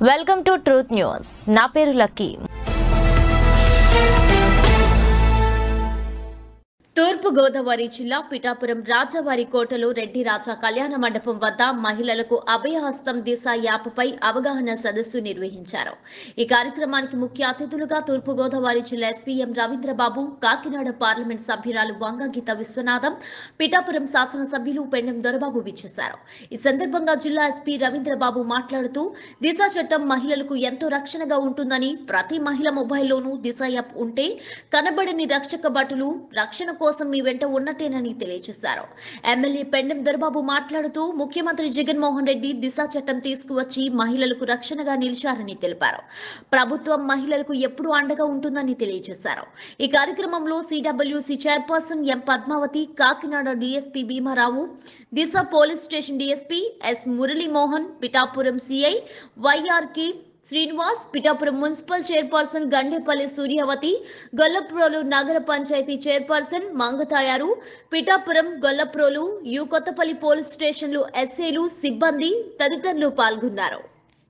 Welcome to truth news నా పేరు lucky తూర్పు గోదావరి జిల్లా పిఠాపురం రాజావారి కోటలో రెడ్డి రాజా కళ్యాణ మండపం వద్ద మహిళలకు అభయహస్తం దిశ యాప్పై అవగాహన సదస్సు నిర్వహించారు ఈ కార్యక్రమానికి ముఖ్య అతిథులుగా తూర్పు గోదావరి జిల్లా ఎస్పీఎం రవీంద్రబాబు కాకినాడ పార్లమెంట్ సభ్యురాలు వంగగీత విశ్వనాథం పిఠాపురం శాసనసభ్యులు పెండెం దొరబాబు విచ్చేశారు ఈ సందర్భంగా జిల్లా ఎస్పీ రవీంద్రబాబు మాట్లాడుతూ దిశ చట్టం మహిళలకు ఎంతో రక్షణగా ఉంటుందని ప్రతి మహిళ మొబైల్లోనూ దిశ యాప్ ఉంటే కనబడని రక్షక భటులు రక్షణ కోసం మీ వెంట ఉన్నట్టేనని తెలియజేశారు ఎమ్మెల్యే పెండెం దొరబాబు మాట్లాడుతూ ముఖ్యమంత్రి జగన్మోహన్ రెడ్డి దిశ చట్టం తీసుకువచ్చి మహిళలకు రక్షణగా నిలిచారని తెలిపారు ప్రభుత్వం మహిళలకు ఎప్పుడూ అండగా ఉంటుందని తెలియజేశారు ఈ కార్యక్రమంలో CWC chairperson M Padmavathi Kakinada DSP Bheemarao Disha police station DSP S Muralimohan Pithapuram CI వైఆర్కి శ్రీనివాస్ పిఠాపురం మున్సిపల్ చైర్పర్సన్ గండేపల్లి సూర్యవతి గొల్లప్రోలు నగర panchayat chairperson Mangatayaru Pithapuram Gollaprolu U Kothapalli police స్టేషన్లు ఎస్ఏలు సిబ్బంది తదితరులు పాల్గొన్నారు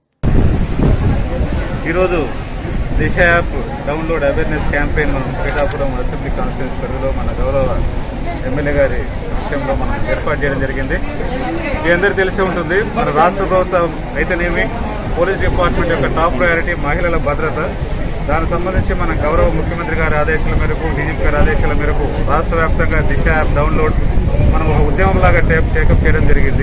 ఈరోజు Disha app download awareness campaign మనం పిఠాపురం అసెంబ్లీ కాన్స్టిట్యూన్స్ పరిధిలో మన గౌరవ ఎమ్మెల్యే గారి విషయంలో మనం ఏర్పాటు చేయడం జరిగింది మీ అందరికీ తెలిసే ఉంటుంది మన రాష్ట్ర ప్రభుత్వం అయితేనేమి పోలీస్ డిపార్ట్మెంట్ యొక్క టాప్ ప్రయారిటీ మహిళల భద్రత దానికి సంబంధించి మన గౌరవ ముఖ్యమంత్రి గారి ఆదేశాల మేరకు డీజీపీ గారి ఆదేశాల మేరకు రాష్ట్ర వ్యాప్తంగా దిశ యాప్ డౌన్లోడ్ మనం ఒక ఉద్యమంలాగా టేప్ టేకప్ చేయడం జరిగింది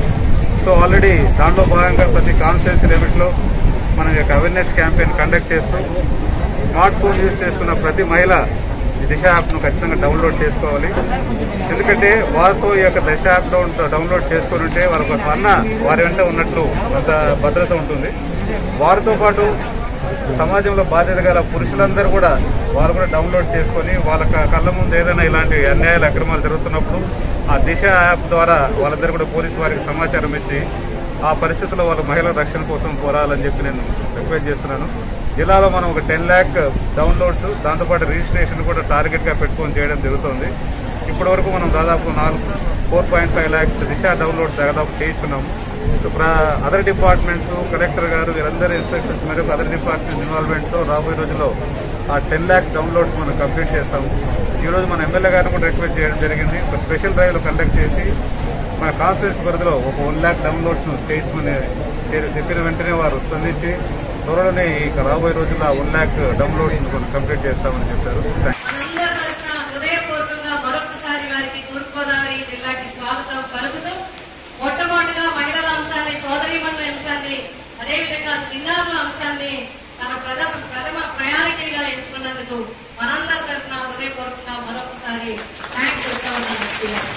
సో ఆల్రెడీ దాంట్లో భాగంగా ప్రతి కాన్స్టిట్యున్సీ లిమిట్లో మన యొక్క అవేర్నెస్ క్యాంపెయిన్ కండక్ట్ చేస్తూ స్మార్ట్ ఫోన్ యూజ్ చేస్తున్న ప్రతి మహిళ ఈ దిశ యాప్ను ఖచ్చితంగా డౌన్లోడ్ చేసుకోవాలి ఎందుకంటే వారితో ఈ యొక్క దిశ యాప్ డౌన్ డౌన్లోడ్ చేసుకొని ఉంటే వారికి ఒక అన్న వారి వెంట ఉన్నట్లు అంత భద్రత ఉంటుంది వారితో పాటు సమాజంలో బాధ్యత గల పురుషులందరూ కూడా వారు కూడా డౌన్లోడ్ చేసుకొని వాళ్ళ క- కళ్ళ ముందు ఏదైనా ఇలాంటి అన్యాయాలు అక్రమాలు జరుగుతున్నప్పుడు ఆ దిశ యాప్ ద్వారా వాళ్ళందరూ కూడా పోలీసు వారికి సమాచారం ఇచ్చి ఆ పరిస్థితుల్లో వాళ్ళ మహిళల రక్షణ కోసం పోరాలని చెప్పి నేను రిక్వెస్ట్ చేస్తున్నాను జిల్లాలో మనం ఒక టెన్ ల్యాక్ డౌన్లోడ్స్ దాంతోపాటు రిజిస్ట్రేషన్ కూడా టార్గెట్గా పెట్టుకొని చేయడం జరుగుతుంది ఇప్పటి వరకు మనం దాదాపు నాలుగు four point five lakhs Disha downloads దాదాపు చేయించున్నాము సో ప్ర- అదర్ డిపార్ట్మెంట్స్ కలెక్టర్ గారు వీరందరి ఇన్స్ట్రక్షన్స్ మేరకు అదర్ డిపార్ట్మెంట్స్ ఇన్వాల్వ్మెంట్తో రాబోయే రోజుల్లో ఆ టెన్ ల్యాక్స్ డౌన్లోడ్స్ మనం కంప్లీట్ చేస్తాము ఈరోజు మన ఎమ్మెల్యే గారిని కూడా రిక్వెస్ట్ చేయడం జరిగింది ఒక స్పెషల్ డ్రైవ్లో కండక్ట్ చేసి మన కాన్స్టిట్యూన్స్ పరిధిలో ఒక వన్ ల్యాక్ డౌన్లోడ్స్ను చేయించమని చె- చెప్పిన వెంటనే వారు స్పందించి త్వరలోనే ఈ రాబోయే రోజుల్లో ఆ వన్ ల్యాక్ డౌన్లోడ్స్ మనం కంప్లీట్ చేస్తామని చెప్పారు థాంక్స్. మనందరి తరఫున హృదయపూర్వకంగా మరొకసారి వారికి తూర్పుగోదావరి జిల్లాకి స్వాగతం పలుకుతూ మొట్టమొదటిగా మహిళల అంశాన్ని సోదరీమణుల అంశాన్ని అదేవిధంగా చిన్నారుల అంశాన్ని తన ప్రథమ ప్రథమ ప్రయారిటీగా ఎంచుకున్నందుకు మనందరి తరఫున హృదయపూర్వకంగా మరొకసారి థ్యాంక్స్ చెప్తా ఉన్నాను ఎస్పీ గారు.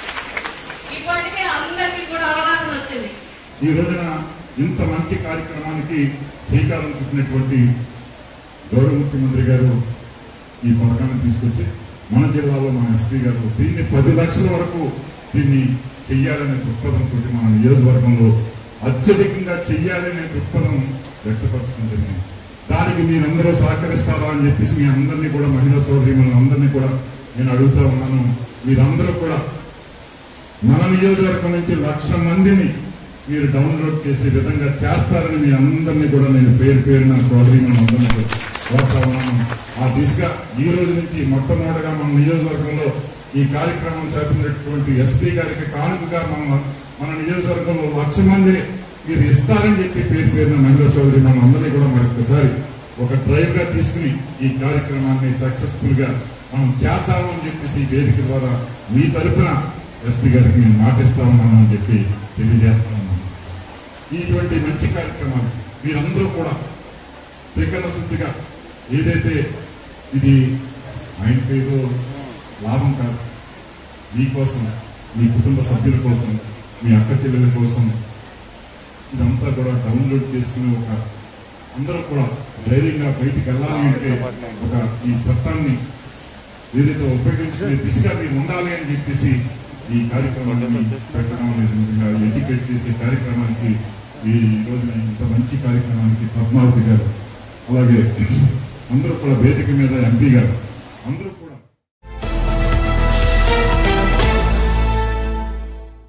ఇప్పటికే అందరికీ కూడా అవగాహన వచ్చింది ఈ రోజున ఇంత మంచి కార్యక్రమానికి శ్రీకారం చుట్టినటువంటి గౌరవ ముఖ్యమంత్రి గారు ఈ పథకాన్ని తీసుకొస్తే మన జిల్లాలో మన ఎస్పీ గారు దీన్ని పది లక్షల వరకు దీన్ని చెయ్యాలనే దృక్పథంతో మన నియోజకవర్గంలో అత్యధికంగా చెయ్యాలనే దృక్పథం వ్యక్తపరచడం జరిగింది దానికి మీరందరూ సహకరిస్తారా అని చెప్పేసి మీ అందరినీ కూడా మహిళా సోదరి అందరినీ కూడా నేను అడుగుతా ఉన్నాను మీరందరూ కూడా మన నియోజకవర్గం నుంచి లక్ష మందిని మీరు డౌన్లోడ్ చేసే విధంగా చేస్తారని మీ అందరినీ కూడా నేను పేరు పేరున సోదరిమణులు అందరినీ కూడా కోరుతా ఉన్నాను ఆ దిశగా ఈ రోజు నుంచి మొట్టమొదటిగా మన నియోజకవర్గంలో ఈ కార్యక్రమం చేపట్టినటువంటి ఎస్పీ గారికి కానుకగా మన మన నియోజకవర్గంలో లక్ష మందిని మీరు ఇస్తారని చెప్పి పేరు పేరున మహిళా సోదరి మనం అందరినీ కూడా మరొకసారి ఒక డ్రైవ్ గా తీసుకుని ఈ కార్యక్రమాన్ని సక్సెస్ఫుల్ గా మనం చేద్దాము అని చెప్పేసి ఈ వేదిక ద్వారా మీ తరపున ఎస్పీ గారికి నేను మాటిస్తా ఉన్నాను అని చెప్పి తెలియజేస్తా ఉన్నాను ఇటువంటి మంచి కార్యక్రమాలు మీరందరూ కూడా త్రికరణ శుద్ధిగా ఏదైతే ఇది మైండ్ ఏదో లాభం కాదు మీకోసం మీ కుటుంబ సభ్యుల కోసం మీ అక్క చెల్లెల కోసం ఇదంతా కూడా డౌన్లోడ్ చేసుకునే ఒక అందరూ కూడా ధైర్యంగా బయటికి వెళ్ళాలి అంటే ఒక ఈ చట్టాన్ని ఏదైతే ఉపయోగించుకునే దిశగా మీరు ఉండాలి అని చెప్పేసి ఈ కార్యక్రమాన్ని పెట్టడం అనేది నిజంగా ఎడ్యుకేట్ చేసే కార్యక్రమానికి ఈ రోజున ఇంత మంచి కార్యక్రమానికి పద్మావతి గారు అలాగే అందరూ కూడా వేదిక మీద ఎంపీ గారు అందరూ కూడా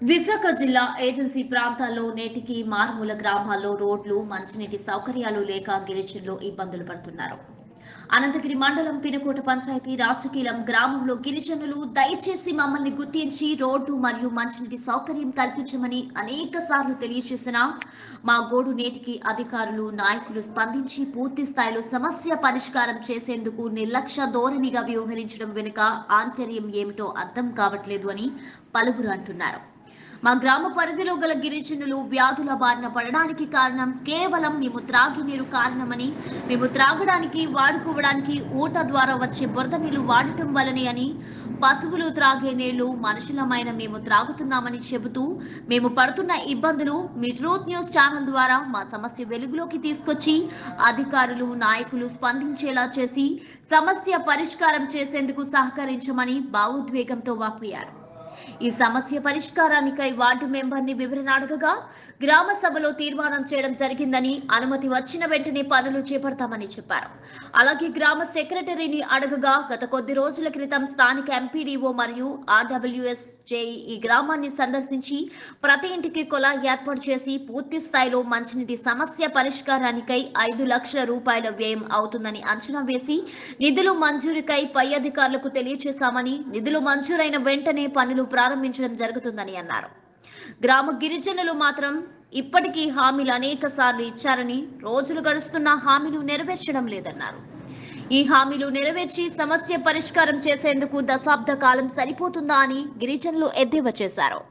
విశాఖ జిల్లా ఏజెన్సీ ప్రాంతాల్లో నేటికి మారుమూల గ్రామాల్లో రోడ్లు మంచినీటి సౌకర్యాలు లేక గిరిజనులు ఇబ్బందులు పడుతున్నారు అనంతగిరి మండలం పినకోట పంచాయతీ రాచకీలం గ్రామంలో గిరిజనులు దయచేసి మమ్మల్ని గుర్తించి రోడ్డు మరియు మంచినీటి సౌకర్యం కల్పించమని అనేక సార్లు తెలియజేసినా మా గోడు నేటికి అధికారులు నాయకులు స్పందించి పూర్తి స్థాయిలో సమస్య పరిష్కారం చేసేందుకు నిర్లక్ష్య ధోరణిగా వ్యవహరించడం వెనుక ఆంతర్యం ఏమిటో అర్థం కావట్లేదు అని పలువురు అంటున్నారు మా గ్రామ పరిధిలో గల గిరిజనులు వ్యాధుల బారిన పడడానికి కారణం కేవలం మేము త్రాగి నీరు కారణమని మేము త్రాగడానికి వాడుకోవడానికి ఊట ద్వారా వచ్చే బురద నీళ్లు వాడటం వలనే అని పశువులు త్రాగే నీళ్లు మనుషులమైన మేము త్రాగుతున్నామని చెబుతూ మేము పడుతున్న ఇబ్బందులు మీ ట్రూత్ న్యూస్ ఛానల్ ద్వారా మా సమస్య వెలుగులోకి తీసుకొచ్చి అధికారులు నాయకులు స్పందించేలా చేసి సమస్య పరిష్కారం చేసేందుకు సహకరించమని భావోద్వేగంతో వాపోయారు ఈ సమస్య పరిష్కారానికై వార్డు మెంబర్ని వివరణ అడగగా గ్రామ సభలో తీర్మానం చేయడం జరిగిందని అనుమతి వచ్చిన వెంటనే పనులు చేపడతామని చెప్పారు అలాగే గ్రామ సెక్రటరీని అడగగా గత కొద్ది రోజుల క్రితం స్థానిక ఎంపీడీఓ మరియు ఆర్డబ్ల్యూఎస్ జేఈ ఈ గ్రామాన్ని సందర్శించి ప్రతి ఇంటికి కుళాయి ఏర్పాటు చేసి పూర్తి స్థాయిలో మంచినీటి సమస్య పరిష్కారానికై ఐదు లక్షల రూపాయల వ్యయం అవుతుందని అంచనా వేసి నిధులు మంజూరుకై పై అధికారులకు తెలియజేశామని నిధులు మంజూరైన వెంటనే పనులు ప్రారంభించడం జరుగుతుందని అన్నారు గ్రామ గిరిజనులు మాత్రం ఇప్పటికీ హామీలు అనేక సార్లు ఇచ్చారని రోజులు గడుస్తున్న హామీలు నెరవేర్చడం లేదన్నారు ఈ హామీలు నెరవేర్చి సమస్య పరిష్కారం చేసేందుకు దశాబ్ద కాలం సరిపోతుందా అని గిరిజనులు ఎద్దేవా చేశారు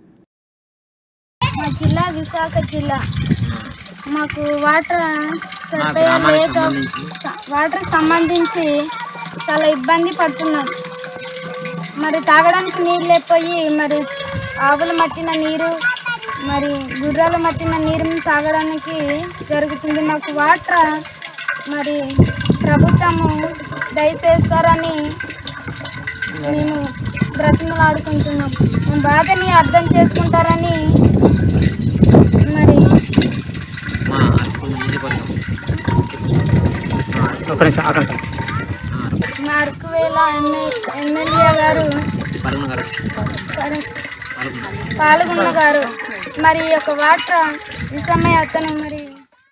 మా జిల్లా విశాఖ జిల్లా మాకు వాటర్ మా సరిపోయే గ్రామానికి లేక సంబంధించి వాటర్ సంబంధించి చాలా ఇబ్బంది పడుతున్నాం మరి తాగడానికి నీళ్ళు లేకపోయి మరి ఆవులు మట్టిన నీరు మరి గుర్రాలు మట్టిన నీరు తాగడానికి జరుగుతుంది మాకు వాటర్ మరి ప్రభుత్వము దయచేస్తారని మేము బ్రతిమలాడుకుంటున్నాం మా బాధని అర్థం చేసుకుంటారని మరి మా కొంచెం ముందు కొంచెం ఒక నిమిషం అక్కడ మా అరకువేల ఎమ్మె ఎమ్మెల్యే గారు పలుగున గారు పర- పాల్గొన్న గారు మరి ఈ యొక్క వాటర్ విషయమై అతను మరి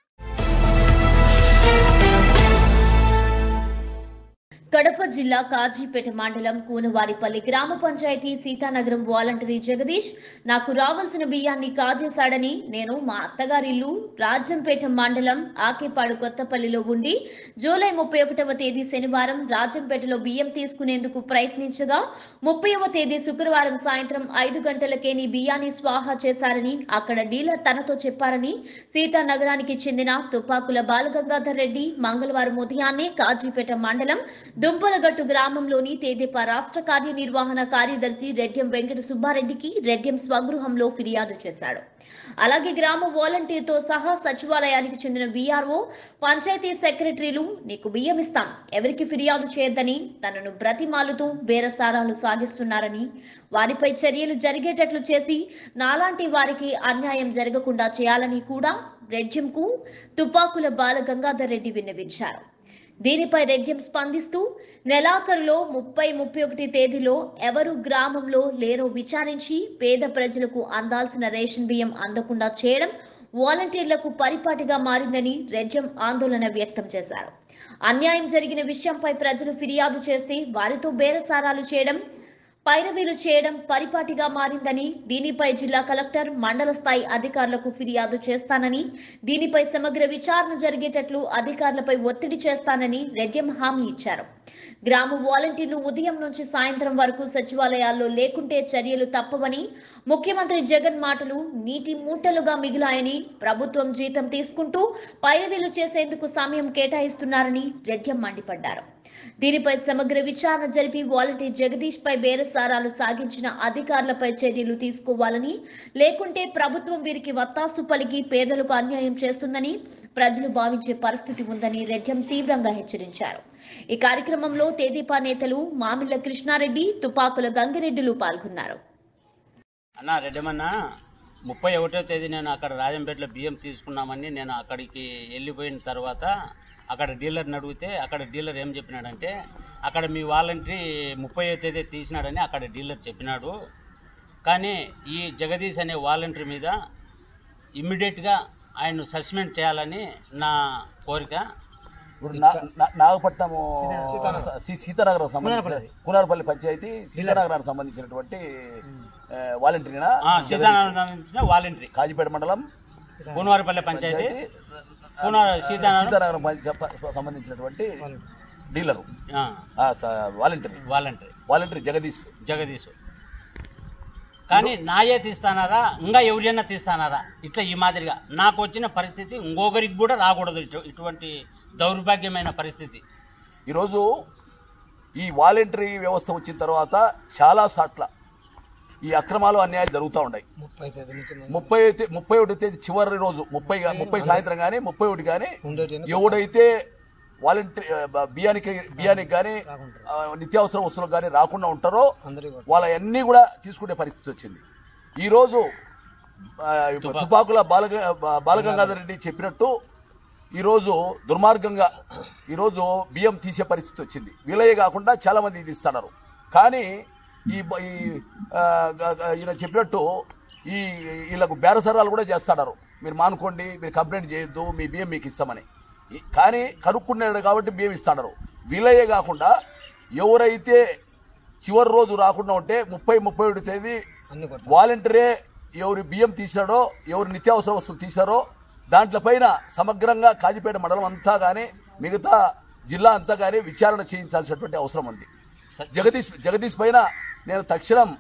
కడప జిల్లా కాజీపేట మండలం కూనవారిపల్లి గ్రామ పంచాయతీ సీతానగరం వాలంటరీ జగదీష్ నాకు రావాల్సిన బియ్యాన్ని కాజేశాడని నేను మా అత్తగారిల్లు రాజంపేట మండలం ఆకేపాడు కొత్తపల్లిలో ఉండి జూలై ముప్పై ఒకటవ తేదీ శనివారం రాజంపేటలో బియ్యం తీసుకునేందుకు ప్రయత్నించగా ముప్పైవ తేదీ శుక్రవారం సాయంత్రం ఐదు గంటలకే నీ బియ్యాన్ని స్వాహా చేశారని అక్కడ డీలర్ తనతో చెప్పారని సీతానగరానికి చెందిన తుపాకుల బాలగంగాధర్ రెడ్డి మంగళవారం ఉదయాన్నే కాజీపేట మండలం దుంపలగట్టు గ్రామంలోని తేదేపా రాష్ట్ర కార్యనిర్వహణ కార్యదర్శి రెడ్యం వెంకట సుబ్బారెడ్డికి రెడ్యం స్వగృహంలో ఫిర్యాదు చేశాడు అలాగే గ్రామ వాలంటీర్తో సహా సచివాలయానికి చెందిన వీఆర్ఓ పంచాయతీ సెక్రటరీలు నీకు బియ్యం ఇస్తాం ఎవరికి ఫిర్యాదు చేయొద్దని తనను బ్రతిమాలుతూ బేరసారాలు సాగిస్తున్నారని వారిపై చర్యలు జరిగేటట్లు చేసి నాలాంటి వారికి అన్యాయం జరగకుండా చేయాలని కూడా రెడ్యంకు తుపాకుల బాల గంగాధర్ రెడ్డి విన్నవించారు దీనిపై రెడ్యం స్పందిస్తూ నెలాఖరులో ముప్పై ముప్పై ఒకటి తేదీలో ఎవరు గ్రామంలో లేరో విచారించి పేద ప్రజలకు అందాల్సిన రేషన్ బియ్యం అందకుండా చేయడం వాలంటీర్లకు పరిపాటిగా మారిందని రెడ్యం ఆందోళన వ్యక్తం చేశారు అన్యాయం జరిగిన విషయంపై ప్రజలు ఫిర్యాదు చేస్తే వారితో బేరసారాలు చేయడం పైరవీలు చేయడం పరిపాటిగా మారిందని దీనిపై జిల్లా కలెక్టర్ మండల స్థాయి అధికారులకు ఫిర్యాదు చేస్తానని దీనిపై సమగ్ర విచారణ జరిగేటట్లు అధికారులపై ఒత్తిడి చేస్తానని రెడ్యం హామీ ఇచ్చారు గ్రామ వాలంటీర్లు ఉదయం నుంచి సాయంత్రం వరకు సచివాలయాల్లో లేకుంటే చర్యలు తప్పవని ముఖ్యమంత్రి జగన్ మాటలు నీటి మూటలుగా మిగిలాయని ప్రభుత్వం జీతం తీసుకుంటూ పైరవీలు చేసేందుకు సమయం కేటాయిస్తున్నారని రెడ్యం మండిపడ్డారు దీనిపై సమగ్ర విచారణ జరిపి వాలంటీర్ జగదీష్ పై బేరసారాలు సాగించిన అధికారులపై చర్యలు తీసుకోవాలని లేకుంటే ప్రభుత్వం వీరికి వత్తాసు పలికి పేదలకు అన్యాయం చేస్తుందని ప్రజలు భావించే పరిస్థితి ఉందని రెడ్యం తీవ్రంగా హెచ్చరించారు ఈ కార్యక్రమంలో తేదీపా నేతలు మామిళ్ల కృష్ణారెడ్డి తుపాకుల గంగిరెడ్డిలు పాల్గొన్నారు అన్న రెడ్డమన్న ముప్పై ఒకటో తేదీ నేను అక్కడ రాజంపేటలో బియ్యం తీసుకున్నామని నేను అక్కడికి వెళ్ళిపోయిన తర్వాత అక్కడ డీలర్ని అడిగితే అక్కడ డీలర్ ఏం చెప్పినాడంటే అక్కడ మీ వాలంటరీ ముప్పై తేదీ తీసినాడని అక్కడ డీలర్ చెప్పినాడు కానీ ఈ జగదీష్ అనే వాలంటీర్ మీద ఇమ్మీడియట్గా ఆయన సస్పెండ్ చేయాలని నా కోరిక ఇప్పుడు నా- నా- నాగపట్నం సీ- సీతానగరం సంబంధించిన కునారపల్లి పంచాయతీ సీతానగరానికి సంబంధించినటువంటి ఆ, వాలంటీర్నా ఆ, సీతారామ వాలంటీర్ కాజీపేట మండలం కూనవారిపల్లె పంచాయతీ కూన సీతారామ సీతానగరం పంచ- సంబంధించినటువంటి డీలరు ఆ, ఆ, స- volunteer volunteer volunteer Jagadish Jagadish కానీ నాయే తీస్తానారా ఇంకా ఎవరైనా తీస్తానారా ఇట్లా ఈ మాదిరిగా నాకు వచ్చిన పరిస్థితి ఇంకొకరికి కూడా రాకూడదు ఇటు- ఇటువంటి దౌర్భాగ్యమైన పరిస్థితి ఈరోజు ఈ వాలంటరీ వ్యవస్థ వచ్చిన తర్వాత చాలా సాట్ల ఈ అక్రమాలు అన్యాయాలు జరుగుతూ ఉన్నాయి ముప్పై తే- ముప్పై ఒకటి తేదీ చివరి రోజు ముప్పై గా- ముప్పై సాయంత్రం కానీ ముప్పై ఒకటి కానీ ఎవడైతే వాలంటరీ బియ్యానికి బియ్యానికి కానీ నిత్యావసర వస్తువులకు కానీ రాకుండా ఉంటారో వాళ్ళ అన్నీ కూడా తీసుకునే పరిస్థితి వచ్చింది ఈరోజు ఆ, తుపాకుల బాలగ బా- బాలగంగాధర్ రెడ్డి చెప్పినట్టు ఈరోజు దుర్మార్గంగా ఈరోజు బియ్యం తీసే పరిస్థితి వచ్చింది వీలయ్య కాకుండా చాలా మంది తీస్తున్నారు కానీ ఈ బ- ఈ ఆ, గ- గ- ఈయన చెప్పినట్టు ఈ వీళ్ళకు బేరసరాలు కూడా చేస్తున్నారు మీరు మానుకోండి మీరు కంప్లైంట్ చేయొద్దు మీ బియ్యం మీకు ఇస్తామని ఈ- కానీ కనుక్కున్నాడు కాబట్టి బియ్యం ఇస్తున్నారు వీలయ్యే కాకుండా ఎవరైతే చివరి రోజు రాకుండా ఉంటే ముప్పై ముప్పై ఒకటి తేదీ వాలంటీరే ఎవరి బియ్యం తీశాడో ఎవరు నిత్యావసర వస్తువులు తీశారో దాంట్లో పైన సమగ్రంగా కాజీపేట మండలం అంతా కానీ మిగతా జిల్లా అంతా కానీ విచారణ చేయించాల్సినటువంటి అవసరం ఉంది జగదీష్ జగదీష్ పైన నేను తక్షణం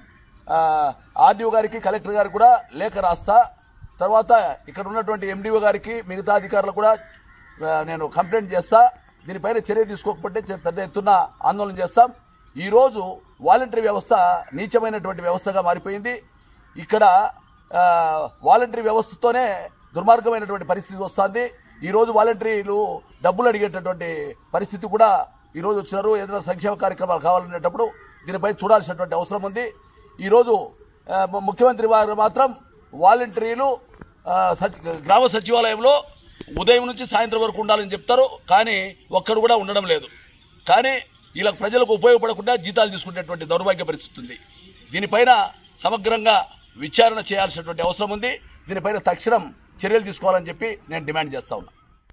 ఆర్డీఓ గారికి కలెక్టర్ గారికి కూడా లేఖ రాస్తా తర్వాత ఇక్కడ ఉన్నటువంటి ఎండిఓ గారికి మిగతా అధికారులు కూడా ఆ, నేను కంప్లైంట్ చేస్తా దీనిపైన చర్య తీసుకోకపోతే చే- పెద్ద ఎత్తున ఆందోళన చేస్తాం ఈరోజు వాలంటరీ వ్యవస్థ నీచమైనటువంటి వ్యవస్థగా మారిపోయింది ఇక్కడ ఆ, వాలంటరీ వ్యవస్థతోనే దుర్మార్గమైనటువంటి పరిస్థితి వస్తుంది ఈరోజు వాలంటరీలు డబ్బులు అడిగేటటువంటి పరిస్థితి కూడా ఈరోజు వచ్చినారు ఏదైనా సంక్షేమ కార్యక్రమాలు కావాలనేటప్పుడు దీనిపై చూడాల్సినటువంటి అవసరం ఉంది ఈరోజు ఆ, ము- ముఖ్యమంత్రి వారు మాత్రం వాలంటీర్లు ఆ, సచ్- గ్రామ సచివాలయంలో ఉదయం నుంచి సాయంత్రం వరకు ఉండాలని చెప్తారు కానీ ఒక్కడు కూడా ఉండడం లేదు కానీ ఇలా ప్రజలకు ఉపయోగపడకుండా జీతాలు తీసుకునేటువంటి దౌర్భాగ్య పరిస్థితి ఉంది దీనిపైన సమగ్రంగా విచారణ చేయాల్సినటువంటి అవసరం ఉంది దీనిపైన తక్షణం చర్యలు తీసుకోవాలని చెప్పి నేను డిమాండ్ చేస్తా ఉన్నా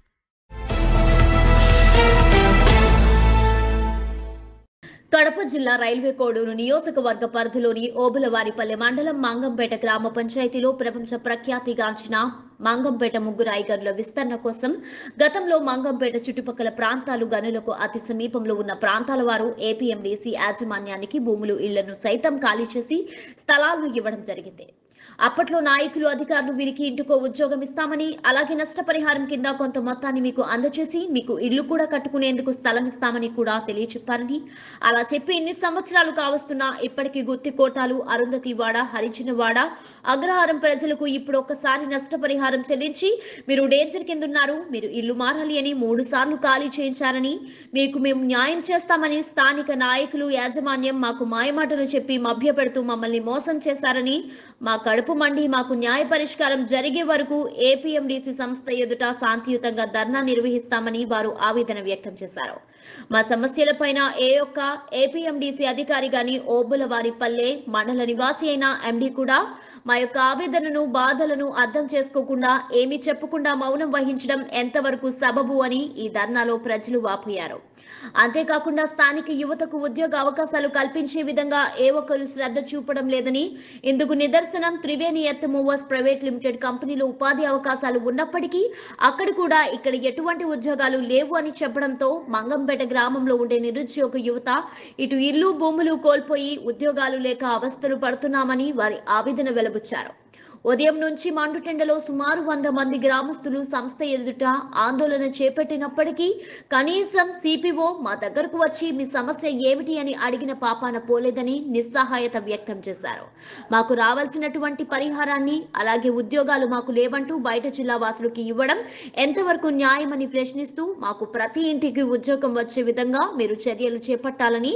కడప జిల్లా రైల్వే కోడూరు నియోజకవర్గ పరిధిలోని ఓబులవారిపల్లె మండలం మంగంపేట గ్రామ పంచాయతీలో ప్రపంచ ప్రఖ్యాతిగాంచిన మంగంపేట ముగ్గురాయి గనుల విస్తరణ కోసం గతంలో మంగంపేట చుట్టుపక్కల ప్రాంతాలు గనులకు అతి సమీపంలో ఉన్న ప్రాంతాల వారు ఏపీఎండీసీ యాజమాన్యానికి భూములు ఇళ్లను సైతం ఖాళీ చేసి స్థలాలను ఇవ్వడం జరిగింది అప్పట్లో నాయకులు అధికారులు వీరికి ఇంటికో ఉద్యోగం ఇస్తామని అలాగే నష్టపరిహారం కింద కొంత మొత్తాన్ని మీకు అందజేసి మీకు ఇల్లు కూడా కట్టుకునేందుకు స్థలం ఇస్తామని కూడా తెలియచెప్పారని అలా చెప్పి ఇన్ని సంవత్సరాలు కావస్తున్నా ఇప్పటికీ గుత్తి కోటాలు అరుంధతివాడ హరిజనవాడ అగ్రహారం ప్రజలకు ఇప్పుడు ఒక్కసారి నష్టపరిహారం చెల్లించి మీరు డేంజర్ కింద ఉన్నారు మీరు ఇల్లు మారాలి అని మూడు సార్లు ఖాళీ చేయించారని మీకు మేము న్యాయం చేస్తామని స్థానిక నాయకులు యాజమాన్యం మాకు మాయమాటలు చెప్పి మభ్యపెడుతూ మమ్మల్ని మోసం చేశారని మా కడుపు మండి మాకు న్యాయ పరిష్కారం జరిగే వరకు ఏపీఎండీసీ సంస్థ ఎదుట శాంతియుతంగా ధర్నా నిర్వహిస్తామని వారు ఆవేదన వ్యక్తం చేశారు మా సమస్యలపైన ఏ ఒక్క ఏపీఎండీసీ అధికారి గాని ఓబులవారిపల్లె మండల నివాసి అయిన ఎండి కూడా మా యొక్క ఆవేదనను బాధలను అర్థం చేసుకోకుండా ఏమీ చెప్పకుండా మౌనం వహించడం ఎంతవరకు సబబు అని ఈ ధర్నాలో ప్రజలు వాపోయారు అంతేకాకుండా స్థానిక యువతకు ఉద్యోగ అవకాశాలు కల్పించే విధంగా ఏ ఒక్కరు శ్రద్ధ చూపడం లేదని ఇందుకు నిదర్శనం త్రివేణి ఎత్ మూవర్స్ ప్రైవేట్ లిమిటెడ్ కంపెనీలో ఉపాధి అవకాశాలు ఉన్నప్పటికీ అక్కడ కూడా ఇక్కడ ఎటువంటి ఉద్యోగాలు లేవు అని చెప్పడంతో మంగంపేట గ్రామంలో ఉండే నిరుద్యోగ యువత ఇటు ఇల్లు భూములు కోల్పోయి ఉద్యోగాలు లేక అవస్థలు పడుతున్నామని వారి ఆవేదన వెలబుచ్చారు ఉదయం నుంచి మండుటెండలో సుమారు వంద మంది గ్రామస్తులు సంస్థ ఎదుట ఆందోళన చేపట్టినప్పటికీ కనీసం సిపిఓ మా దగ్గరకు వచ్చి మీ సమస్య ఏమిటి అని అడిగిన పాపాన పోలేదని నిస్సహాయత వ్యక్తం చేశారు మాకు రావాల్సినటువంటి పరిహారాన్ని అలాగే ఉద్యోగాలు మాకు లేవంటూ బయట జిల్లా వాసులకి ఇవ్వడం ఎంతవరకు న్యాయమని ప్రశ్నిస్తూ మాకు ప్రతి ఇంటికి ఉద్యోగం వచ్చే విధంగా మీరు చర్యలు చేపట్టాలని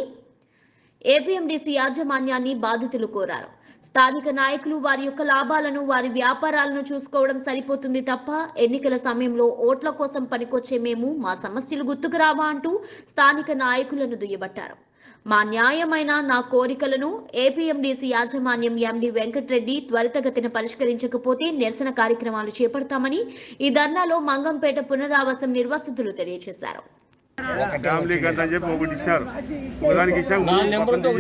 ఏపీఎండీసీ యాజమాన్యాన్ని బాధితులు కోరారు స్థానిక నాయకులు వారి యొక్క లాభాలను వారి వ్యాపారాలను చూసుకోవడం సరిపోతుంది తప్ప ఎన్నికల సమయంలో ఓట్ల కోసం పనికొచ్చే మేము మా సమస్యలు గుర్తుకు రావా అంటూ స్థానిక నాయకులను దుయ్యబట్టారు మా న్యాయమైన నా కోరికలను ఏపీఎండీసీ యాజమాన్యం ఎండి వెంకటరెడ్డి త్వరితగతిన పరిష్కరించకపోతే నిరసన కార్యక్రమాలు చేపడతామని ఈ ధర్నాలో మంగంపేట పునరావాసం నిర్వాసితులు తెలియజేశారు ఫ్యామిలీ గంట అని చెప్పి ఒకటి ఇచ్చారు ఒకదానికి ఇచ్చాం మూడు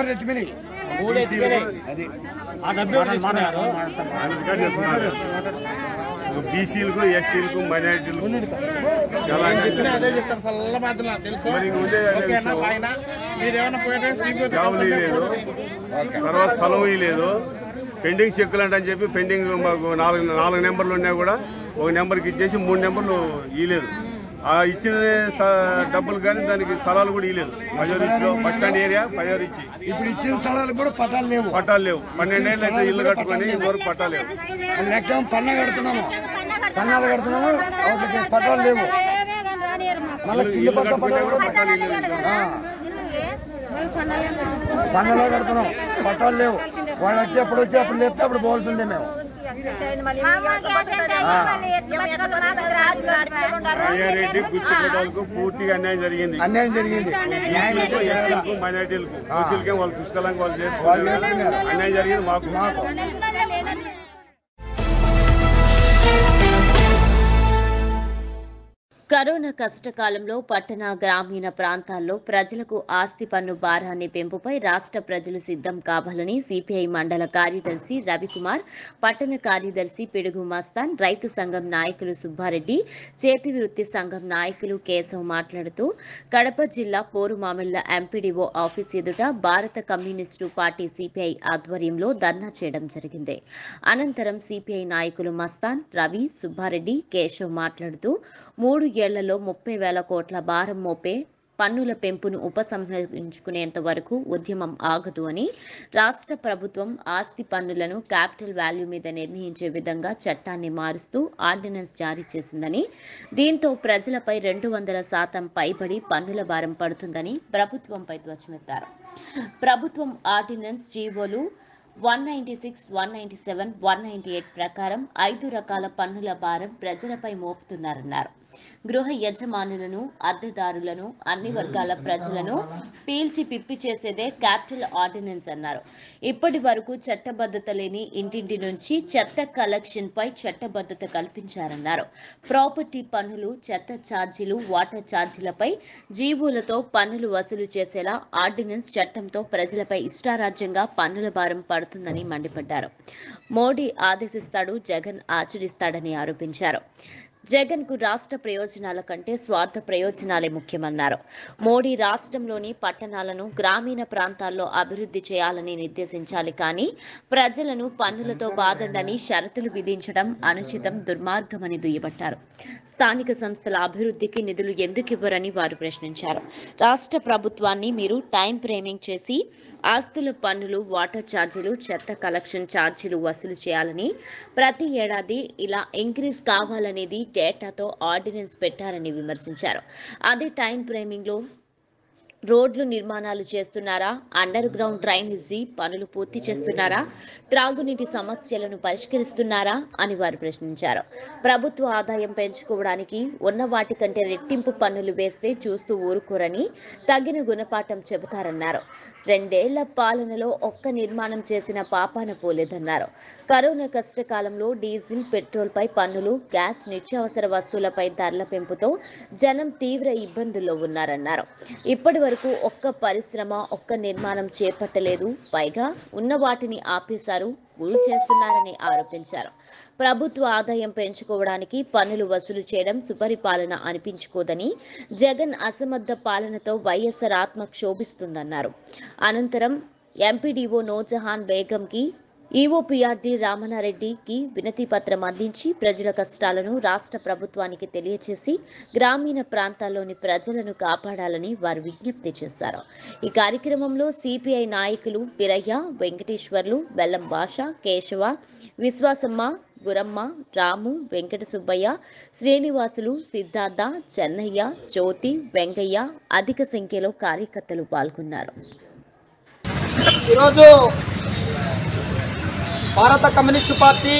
రికార్డ్ చేసుకున్నారు బీసీలకు ఎస్సీలకు మైనారిటీలకు చాలా మరి ఇంక ఉండే అదే విషయం. జాబులు ఇవ్వలేదు తర్వాత స్థలం ఇవ్వలేదు పెండింగ్ చెక్కులు అంటే అని చెప్పి పెండింగ్ మాకు నాలుగు నాలుగు నెంబర్లు ఉన్నా కూడా ఒక నెంబర్కి ఇచ్చేసి మూడు నెంబర్లు ఇవ్వలేదు ఆ ఇచ్చిన స- డబ్బులు కానీ దానికి స్థలాలు కూడా ఇవ్వలేదు పజోర్ ఇచ్చిలో బస్ స్టాండ్ ఏరియా పజోర్ ఇచ్చి ఇప్పుడు ఇచ్చిన స్థలాలు కూడా పట్టాలు లేవు పట్టాలు లేవు పన్నెండేళ్ళు అయితే ఇల్లు కట్టుకొని ఇంతవరకు పట్టాలు లేవు లెక్క పన్న కడుతున్నాము పన్నాలు కడుతున్నాము వాళ్ళకి పట్టాలు లేవు మళ్ళీ కింద ఇల్లు పక్క కట్టుకుంటే పట్టాలు కూడా పట్టాలు ఇవ్వలేదు ఆ. పన్నలే కడుతున్నాం పట్టాలు లేవు వాళ్ళు వచ్చి ఎప్పుడు వచ్చి అప్పుడు లేపితే అప్పుడు పోవాల్సిందే మేము రంగారెడ్డి గుర్తు పెట్టాలకు పూర్తిగా అన్యాయం జరిగింది అన్యాయం జరిగింది న్యాయం అయితే చేయాలి. ఎస్సీలకు మైనార్టీలకు ఓసీలకే వాళ్ళు పుష్కలంగా వాళ్ళు చేసుకున్నారు అన్యాయం జరిగింది మాకు మాకు కరోనా కష్టకాలంలో పట్టణ గ్రామీణ ప్రాంతాల్లో ప్రజలకు ఆస్తి పన్ను భారాన్ని పెంపుపై రాష్ట్ర ప్రజలు సిద్ధం కావాలని సిపిఐ మండల కార్యదర్శి రవికుమార్ పట్టణ కార్యదర్శి పిడుగు మస్తాన్ రైతు సంఘం నాయకులు సుబ్బారెడ్డి చేతి వృత్తి సంఘం నాయకులు కేశవ్ మాట్లాడుతూ కడప జిల్లా పోరుమామిళ్ల ఎంపీడీఓ ఆఫీస్ ఎదుట భారత కమ్యూనిస్టు పార్టీ సిపిఐ ఆధ్వర్యంలో ధర్నా చేయడం జరిగింది అనంతరం సిపిఐ నాయకులు మస్తాన్ రవి సుబ్బారెడ్డి కేశవ్ మాట్లాడుతూ మూడు ఏళ్లలో ముప్పై వేల కోట్ల భారం మోపే పన్నుల పెంపును ఉపసంహరించుకునేంత వరకు ఉద్యమం ఆగదు అని రాష్ట్ర ప్రభుత్వం ఆస్తి పన్నులను క్యాపిటల్ వాల్యూ మీద నిర్ణయించే విధంగా చట్టాన్ని మారుస్తూ ఆర్డినెన్స్ జారీ చేసిందని దీంతో ప్రజలపై రెండు వందల శాతం పైబడి పన్నుల భారం పడుతుందని ప్రభుత్వంపై ధ్వజమెత్తారు ప్రభుత్వం ఆర్డినెన్స్ జీవోలు one ninety six one ninety seven one ninety eight ప్రకారం ఐదు రకాల పన్నుల భారం ప్రజలపై మోపుతున్నారన్నారు గృహ యజమానులను అద్దెదారులను అన్ని వర్గాల ప్రజలను పీల్చి పిప్పి చేసేదే క్యాపిటల్ ఆర్డినెన్స్ అన్నారు ఇప్పటి వరకు చట్టబద్ధత లేని ఇంటింటి నుంచి చెత్త కలెక్షన్ పై చట్టబద్ధత కల్పించారన్నారు ప్రాపర్టీ పన్నులు చెత్త ఛార్జీలు వాటర్ ఛార్జీలపై జీవోలతో పన్నులు వసూలు చేసేలా ఆర్డినెన్స్ చట్టంతో ప్రజలపై ఇష్టారాజ్యంగా పన్నుల భారం పడుతుందని మండిపడ్డారు మోడీ ఆదేశిస్తాడు జగన్ ఆచరిస్తాడని ఆరోపించారు జగన్ కు రాష్ట్ర ప్రయోజనాల కంటే స్వార్థ ప్రయోజనాలే ముఖ్యమన్నారు మోడీ రాష్ట్రంలోని పట్టణాలను గ్రామీణ ప్రాంతాల్లో అభివృద్ధి చేయాలని నిర్దేశించాలి కానీ ప్రజలను పన్నులతో బాధండని షరతులు విధించడం అనుచితం దుర్మార్గమని దుయ్యబట్టారు స్థానిక సంస్థల అభివృద్ధికి నిధులు ఎందుకు ఇవ్వరని వారు ప్రశ్నించారు రాష్ట్ర ప్రభుత్వాన్ని మీరు టైం ఫ్రేమింగ్ చేసి ఆస్తుల పన్నులు వాటర్ ఛార్జీలు చెత్త కలెక్షన్ ఛార్జీలు వసూలు చేయాలని ప్రతి ఏడాది ఇలా ఇంక్రీజ్ కావాలనేది డేటాతో ఆర్డినెన్స్ పెట్టారని విమర్శించారు అదే టైం ఫ్రేమింగ్లో రోడ్లు నిర్మాణాలు చేస్తున్నారా అండర్ గ్రౌండ్ డ్రైనేజీ పనులు పూర్తి చేస్తున్నారా త్రాగునీటి సమస్యలను పరిష్కరిస్తున్నారా అని వారు ప్రశ్నించారు ప్రభుత్వ ఆదాయం పెంచుకోవడానికి ఉన్న వాటి కంటే రెట్టింపు పన్నులు వేస్తే చూస్తూ ఊరుకోరని తగిన గుణపాఠం చెబుతారన్నారు రెండేళ్ల పాలనలో ఒక్క నిర్మాణం చేసిన పాపాన పోలేదన్నారు కరోనా కష్టకాలంలో డీజిల్ పెట్రోల్పై పన్నులు గ్యాస్ నిత్యావసర వస్తువులపై ధరల పెంపుతో జనం తీవ్ర ఇబ్బందుల్లో ఉన్నారన్నారు ఇప్పటి వరకు ఒక్క పరిశ్రమ ఒక్క నిర్మాణం చేపట్టలేదు పైగా ఉన్న వాటిని ఆపేశారు ఊరు చేస్తున్నారని ఆరోపించారు ప్రభుత్వ ఆదాయం పెంచుకోవడానికి పన్నులు వసూలు చేయడం సుపరిపాలన అనిపించుకోదని జగన్ అసమర్థ పాలనతో వైఎస్ఆర్ ఆత్మ క్షోభిస్తుందన్నారు అనంతరం ఎంపీడీఓ నూర్జహాన్ బేగంకి ఈఓపీఆర్డీ రామనారెడ్డికి వినతి పత్రం అందించి ప్రజల కష్టాలను రాష్ట్ర ప్రభుత్వానికి తెలియచేసి గ్రామీణ ప్రాంతాల్లోని ప్రజలను కాపాడాలని వారు విజ్ఞప్తి చేశారు ఈ కార్యక్రమంలో సిపిఐ నాయకులు బిరయ్య వెంకటేశ్వర్లు బెల్లం భాష కేశవ విశ్వాసమ్మ గురమ్మ రాము వెంకట సుబ్బయ్య శ్రీనివాసులు సిద్ధార్థ చెన్నయ్య జ్యోతి వెంకయ్య అధిక సంఖ్యలో కార్యకర్తలు పాల్గొన్నారు ఈరోజు భారత కమ్యూనిస్టు పార్టీ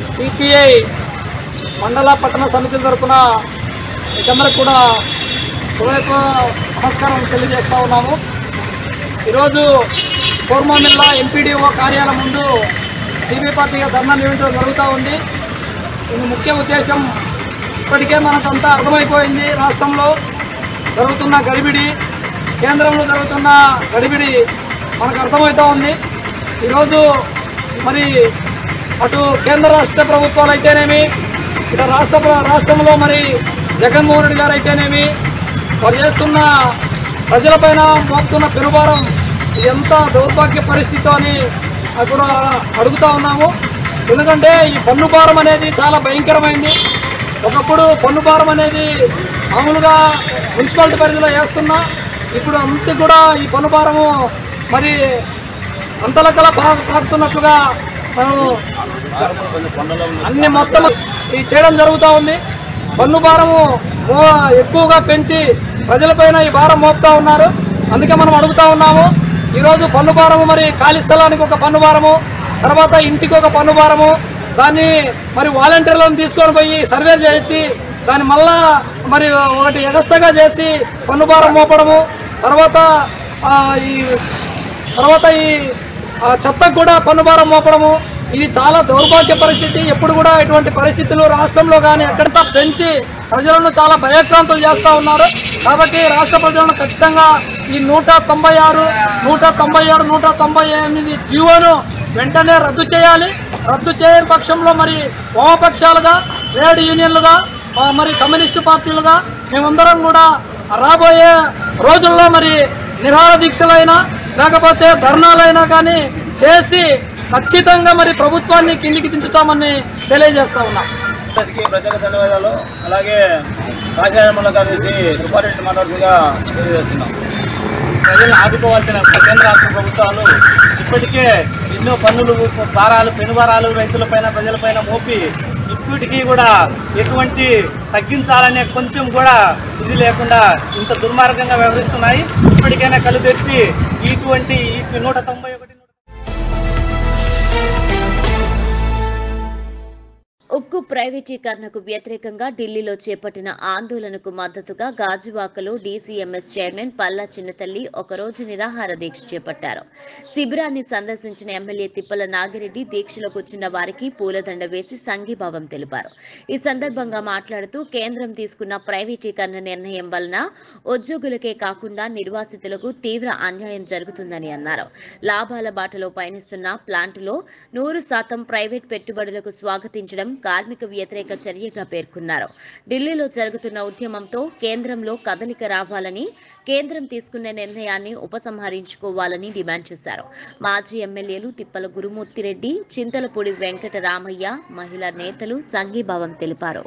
సిపిఐ మండల పట్టణ సమితుల తరఫున ఇతమరకు కూడా హృదయపూర్వక నమస్కారం తెలియజేస్తా ఉన్నాము ఈరోజు కోర్మామిల్లా ఎంపీడీఓ కార్యాలయం ముందు సిబి పార్టీగా ధర్నా నిర్వహించడం జరుగుతూ ఉంది ఇది ముఖ్య ఉద్దేశం ఇప్పటికే మనకంతా అర్థమైపోయింది రాష్ట్రంలో జరుగుతున్న గడిబిడి కేంద్రంలో జరుగుతున్న గడిబిడి మనకు అర్థమవుతూ ఉంది ఈరోజు మరి అటు కేంద్ర రాష్ట్ర ప్రభుత్వాలు అయితేనేమి ఇటు రాష్ట్ర ప్ర- రాష్ట్రంలో మరి జగన్మోహన్ రెడ్డి గారు అయితేనేమి వారు చేస్తున్న ప్రజలపైన మోపుతున్న పెనుభారం ఇది ఎంత దౌర్భాగ్య పరిస్థితి అని కూడా అడుగుతా ఉన్నాము ఎందుకంటే ఈ పన్ను భారం అనేది చాలా భయంకరమైంది ఒకప్పుడు పన్ను భారం అనేది మామూలుగా మున్సిపాలిటీ పరిధిలో వేస్తున్నా ఇప్పుడు అంత కూడా ఈ పన్ను భారము మరి అంతలకల పాకుతున్నట్లుగా మనం అన్ని మొత్తం ఈ చేయడం జరుగుతూ ఉంది పన్ను భారము మో- ఎక్కువగా పెంచి ప్రజలపైన ఈ భారం మోపుతా ఉన్నారు అందుకే మనం అడుగుతా ఉన్నాము ఈరోజు పన్ను భారము మరి ఖాళీ స్థలానికి ఒక పన్ను భారము తర్వాత ఇంటికి ఒక పన్ను భారము దాన్ని మరి వాలంటీర్లను తీసుకొని పోయి సర్వే చేయించి దాన్ని మళ్ళా మరి ఒకటి ఎగస్తగా చేసి పన్ను భారం మోపడము తర్వాత ఆ, ఈ తర్వాత ఈ ఆ, చెత్తకు కూడా పన్ను భారం మోపడము ఇది చాలా దౌర్భాగ్య పరిస్థితి ఎప్పుడు కూడా ఇటువంటి పరిస్థితులు రాష్ట్రంలో కానీ ఎక్కడంతా పెంచి ప్రజలను చాలా భయక్రాంతులు చేస్తూ ఉన్నారు కాబట్టి రాష్ట్ర ప్రజలను ఖచ్చితంగా ఈ నూట తొంభై ఆరు నూట తొంభై ఆరు నూట తొంభై ఎనిమిది జీవోను వెంటనే రద్దు చేయాలి రద్దు చేయని పక్షంలో మరి వామపక్షాలుగా ట్రేడ్ యూనియన్లుగా ఆ, మరి కమ్యూనిస్టు పార్టీలుగా మేమందరం కూడా రాబోయే రోజుల్లో మరి నిరాహార దీక్షలైనా లేకపోతే ధర్నాలైనా కానీ చేసి ఖచ్చితంగా మరి ప్రభుత్వాన్ని కిందికి దించుతామని తెలియజేస్తా ఉన్నాం అందరికీ ప్రత్యేక ధన్యవాదాలు అలాగే రాజాయముల గారికి సుబ్బారెడ్డి మాట్లాడుతుగా తెలియజేస్తున్నాం ప్రజలను ఆదుకోవాల్సిన కేంద్ర రాష్ట్ర ప్రభుత్వాలు ఇప్పటికే ఎన్నో పన్నులు భారాలు పెనుభారాలు రైతులపైన ప్రజలపైన మోపి ఇప్పటికీ కూడా ఎటువంటి తగ్గించాలనే కొంచెం కూడా ఇది లేకుండా ఇంత దుర్మార్గంగా వ్యవహరిస్తున్నాయి ఇప్పటికైనా కళ్ళు తెచ్చి ఇటువంటి ఈ నూట తొంభై ఒకటి ఉక్కు ప్రైవేటీకరణకు వ్యతిరేకంగా ఢిల్లీలో చేపట్టిన ఆందోళనకు మద్దతుగా గాజువాకలో డీసీఎంఎస్ చైర్మన్ పల్లా చిన్నతల్లి ఒకరోజు నిరాహార దీక్ష చేపట్టారు శిబిరాన్ని సందర్శించిన ఎమ్మెల్యే తిప్పల నాగిరెడ్డి దీక్షలో కూర్చున్న వారికి పూలదండ వేసి సంఘీభావం తెలిపారు ఈ సందర్భంగా మాట్లాడుతూ కేంద్రం తీసుకున్న ప్రైవేటీకరణ నిర్ణయం వలన ఉద్యోగులకే కాకుండా నిర్వాసితులకు తీవ్ర అన్యాయం జరుగుతుందని అన్నారు లాభాల బాటలో పయనిస్తున్న ప్లాంటులో నూరు శాతం ప్రైవేట్ పెట్టుబడులకు స్వాగతించడం కార్మిక వ్యతిరేక చర్యగా పేర్కొన్నారు ఢిల్లీలో జరుగుతున్న ఉద్యమంతో కేంద్రంలో కదలిక రావాలని కేంద్రం తీసుకున్న నిర్ణయాన్ని ఉపసంహరించుకోవాలని డిమాండ్ చేశారు మాజీ ఎమ్మెల్యేలు తిప్పల గురుమూర్తిరెడ్డి చింతలపూడి వెంకట రామయ్య మహిళా నేతలు సంఘీభావం తెలిపారు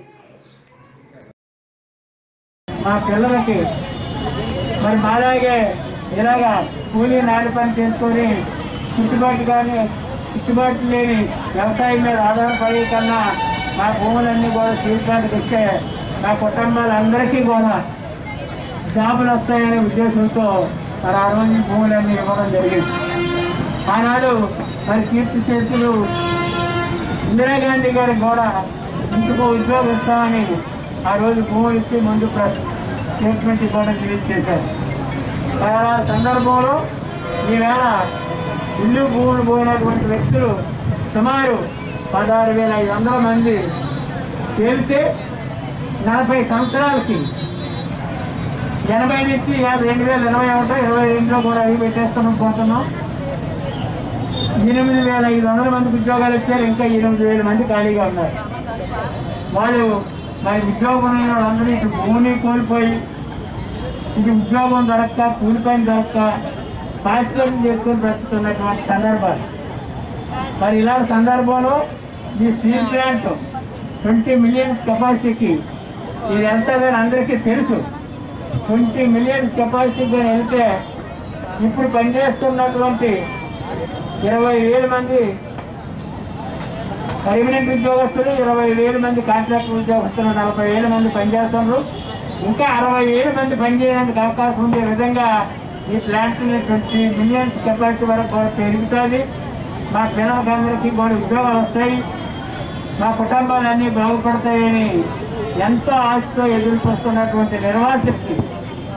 మా పిల్లలకి మరి మాలాగే ఇలాగా కూలీ నాడి పని చేసుకొని చుట్టుబాటు కానీ గిట్టుబాటు లేని వ్యవసాయం మీద ఆధారపడే కన్నా మా భూములన్నీ కూడా స్టీల్ ప్లాంట్కి ఇస్తే మా కుటుంబాలందరికీ కూడా జాబులు వస్తాయనే ఉద్దేశంతో మరి ఆ రోజు ఈ భూములన్నీ ఇవ్వడం జరిగింది ఆనాడు మరి కీర్తి చేతులు ఇందిరాగాంధీ గారికి కూడా ఇంటికో ఉద్యోగం ఇస్తామని ఆ రోజు భూములు ఇచ్చి ముందు ప్ర- స్టేట్మెంట్ ఇవ్వడం రిలీజ్ చేశారు మరి ఆ సందర్భంలో ఈవేళ ఇల్లు భూములు పోయినటువంటి వ్యక్తులు సుమారు పదహారు వేల ఐదు వందల మంది తేలితే నలభై సంవత్సరాలకి ఎనభై నుంచి యాభై రెండు వేల ఇరవై ఒకటో ఇరవై రెండులో కూడా అవి పెట్టేస్తున్నాం పోతున్నాం ఎనిమిది వేల ఐదు వందల మందికి ఉద్యోగాలు ఇచ్చారు ఇంకా ఎనిమిది వేల మంది ఖాళీగా ఉన్నారు వాళ్ళు మరి ఉద్యోగం ఉన్న వాళ్ళందరూ ఇటు భూమిని కోల్పోయి ఇది ఉద్యోగం దొరక్క కూలిపోయిన దొరక్క పాసిపోయిన చేసుకొని బ్రతుకుతున్నటువంటి సందర్భాలు మరి ఇలాంటి సందర్భంలో ఈ స్టీల్ ప్లాంట్ ట్వంటీ మిలియన్స్ కెపాసిటీకి ఇది వెళ్తుందని అందరికీ తెలుసు ట్వంటీ మిలియన్స్ కెపాసిటీకి వెళ్తే ఇప్పుడు పనిచేస్తున్నటువంటి ఇరవై వేల మంది పర్మనెంట్ ఉద్యోగస్తులు ఇరవై వేల మంది కాంట్రాక్ట్ ఉద్యోగస్తులు నలభై వేల మంది పనిచేస్తున్నారు ఇంకా అరవై వేల మంది పనిచేయడానికి అవకాశం ఉండే విధంగా ఈ ప్లాంట్ ట్వంటీ మిలియన్స్ కెపాసిటీ వరకు కూడా పెరుగుతుంది మా పిల్లలకందరికీ కూడా ఉద్యోగాలు వస్తాయి మా కుటుంబాలన్నీ బాగుపడతాయని ఎంతో ఆశతో ఎదురు చూస్తున్నటువంటి నిర్వాసితులకి